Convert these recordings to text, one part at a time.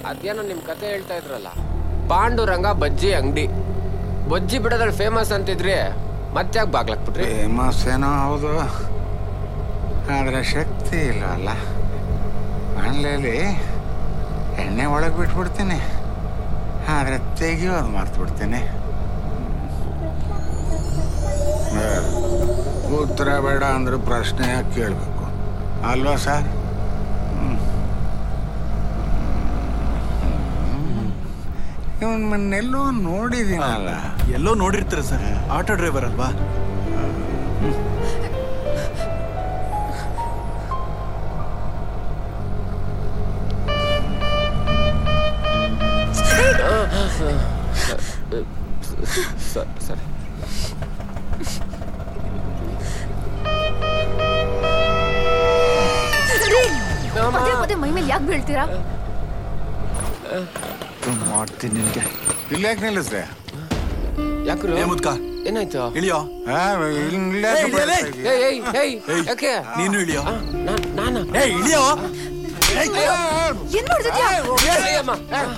ಅದೇನೋ ನಿಮ್ ಕತೆ ಹೇಳ್ತಾ ಇದ್ರಲ್ಲ ಪಾಂಡುರಂಗ ಬಜ್ಜಿ ಅಂಗಡಿ ಬಜ್ಜಿ ಬಿಡೋದ್ರಲ್ಲಿ ಫೇಮಸ್ ಅಂತಿದ್ರಿ ಮತ್ತ್ಯಾಕ್ ಬಾಗ್ಲಾಕ್ಬಿಟ್ರಿ ಫೇಮಸ್ ಏನೋ ಹೌದು ಆದರೆ ಶಕ್ತಿ ಇಲ್ಲವಲ್ಲ ಮನೇಲಿ ಎಣ್ಣೆ ಒಳಗೆ ಬಿಟ್ಬಿಡ್ತೀನಿ ಆದರೆ ತೆಗಿಯೋದು ಮರ್ತು ಬಿಡ್ತೀನಿ ಉತ್ತರ ಬೇಡ ಅಂದ್ರೆ ಪ್ರಶ್ನೆ ಯಾಕೆ ಕೇಳಬೇಕು ಅಲ್ವಾ ಸರ್ ಇವನ್ ಮೊನ್ನೆಲ್ಲೋ ನೋಡಿದ್ದೀನಲ್ಲ ಎಲ್ಲೋ ನೋಡಿರ್ತೀರ ಸರ್ ಆಟೋ ಡ್ರೈವರ್ ಅಲ್ವಾ ಸ- ಸರಿ ಪದೇ ಪದೇ ಮೈ ಮೇಲೆ ಯಾಕೆ ಬೀಳ್ತೀರಾ ಮಾಡ್ತೀನಿ ನಿನ್ಗೆ ಇಲ್ಲ ಯಾಕೆ ನಿಲ್ಲಿಸ್ದೆ ಯಾಕ್ರು ಏ ಮುದ್ಕ ಏನಾಯ್ತು ಇಳಿಯೋ ಆ, ಇಲ್ಲೇ ಏಯ್, ಇಳಿಯಲೇ. ಏಯ್ ಏಯ್ ಏಯ್ ಏಯ್, ಯಾಕೆ ನೀನು ಇಳಿಯೋ ಆ, ನಾನ್ ನಾನಾ ಏ ಇಳಿಯೋ ಏನ್ ಮಾಡ್ತಿದ್ಯಾ ಅಯ್ಯಮ್ಮ.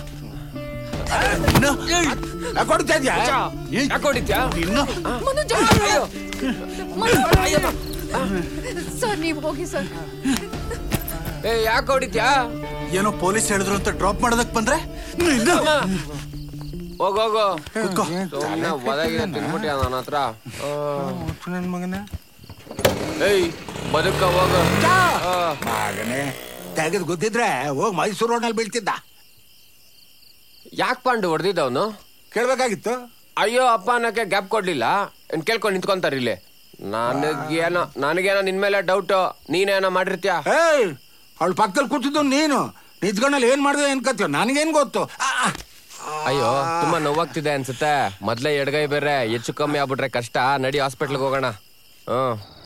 ಇನ್ನು ಕೊಡ್ತಾ ಇದ್ಯಾ ಯಾಕ್ ಹೊಡಿತ್ಯಾ? ಇನ್ನು ಮನು ಅಯ್ಯೋ. ಅಯ್ಯಮ್ಮ. ಸರ್ ನೀವು ಹೋಗಿ ಸರ್ ಏ ಯಾಕೆ ಹೊಡಿತ್ಯಾ ಏನೋ ಪೊಲೀಸ್ ಹೇಳಿದ್ರು ಅಂತ ಡ್ರಾಪ್ ಮಾಡೋದಕ್ ಬಂದ್ರೆ ಇನ್ನು ಅಮ್ಮ. ಹೋಗೋಗು ಕೂತ್ಕೋ ಸುಮ್ನೆ ಒದಗಿದೆ ತಿನ್ಬಿಟ್ಯಾ ನನ್ನ ಹತ್ರ ಆ. ನನ್ನ ಮಗನ ಏಯ್ ಬದುಕ ಹೋಗು ಆ. ಮಗನೇ ತೆಗೆದು ಗೊತ್ತಿದ್ರೆ ಹೋಗಿ ಮೈಸೂರು ರೋಡ್ನಲ್ಲಿ ಬೀಳ್ತಿದ್ದ ಯಾಕ್ ಪಾಂಡು ಹೊಡೆದಿದ್ದವನು ಕೇಳ್ಬೇಕಾಗಿತ್ತು ಅಯ್ಯೋ ಅಪ್ಪ ಅನ್ನಕ್ಕೆ ಗ್ಯಾಪ್ ಕೊಡ್ಲಿಲ್ಲ ಏನ್ ಕೇಳ್ಕೊಂಡು ನಿಂತ್ಕೊಂತಾರ ಇಲ್ಲಿ ನನಗೇನೋ ನನಗೇನೋ ನಿನ್ ಮೇಲೆ ಡೌಟ್ ನೀನೇನೋ ಮಾಡಿರ್ತ್ಯಾ ಏಯ್ ಅವಳು ಪಕ್ಕದಲ್ಲಿ ಕೂತಿದ್ದು ನೀನು ನಿಜ್ಗಣ್ಣಲ್ಲಿ ಏನ್ ಮಾಡಿದೆ ಅನ್ಕತ್ತೀವ ನನಗೇನ್ ಗೊತ್ತು ಆ, ಆ. ಅಯ್ಯೋ ತುಂಬಾ ನೋವಾಗ್ತಿದೆ ಅನ್ಸುತ್ತೆ ಮೊದ್ಲೇ ಎಡಗೈ ಬೇರೆ ಹೆಚ್ಚು ಕಮ್ಮಿ ಆಗ್ಬಿಟ್ರೆ ಕಷ್ಟ ನಡಿ ಹಾಸ್ಪಿಟ್ಲ್ಗೆ ಹೋಗೋಣ ಹ್ಮ್